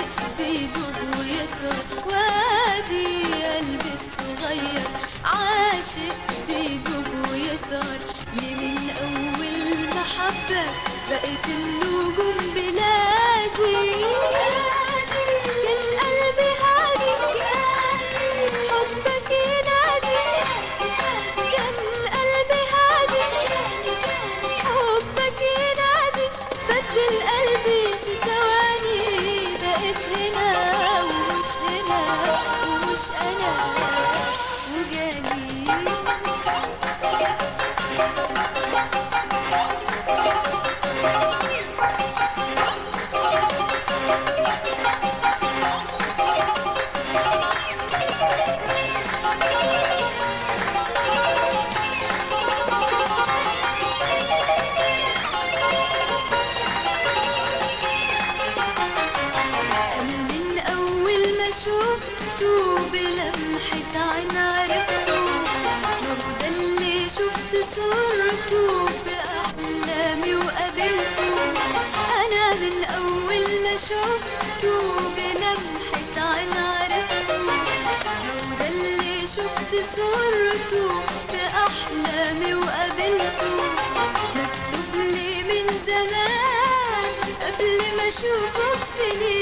بيدوب ويسهر وادي قلبي الصغير عاشق بيدوب ويسهر ليه من أول محبة بقيت النجوم بلادي كان قلبي هادي حبك ينادي كان قلبي هادي حبك ينادي بدل قلبي في ثواني بقيت هنا ومش هنا ومش أنا وجاني أنا من أول ما شفته بلمحة عين عرفته نور ده اللي شفت صورته في أحلامي وقابلته أنا من أول ما شفته بلمحة عين عرفته نور ده اللي شفت صورته في أحلامي وقابلته مكتوب لي من زمان قبل ما أشوفه بسنين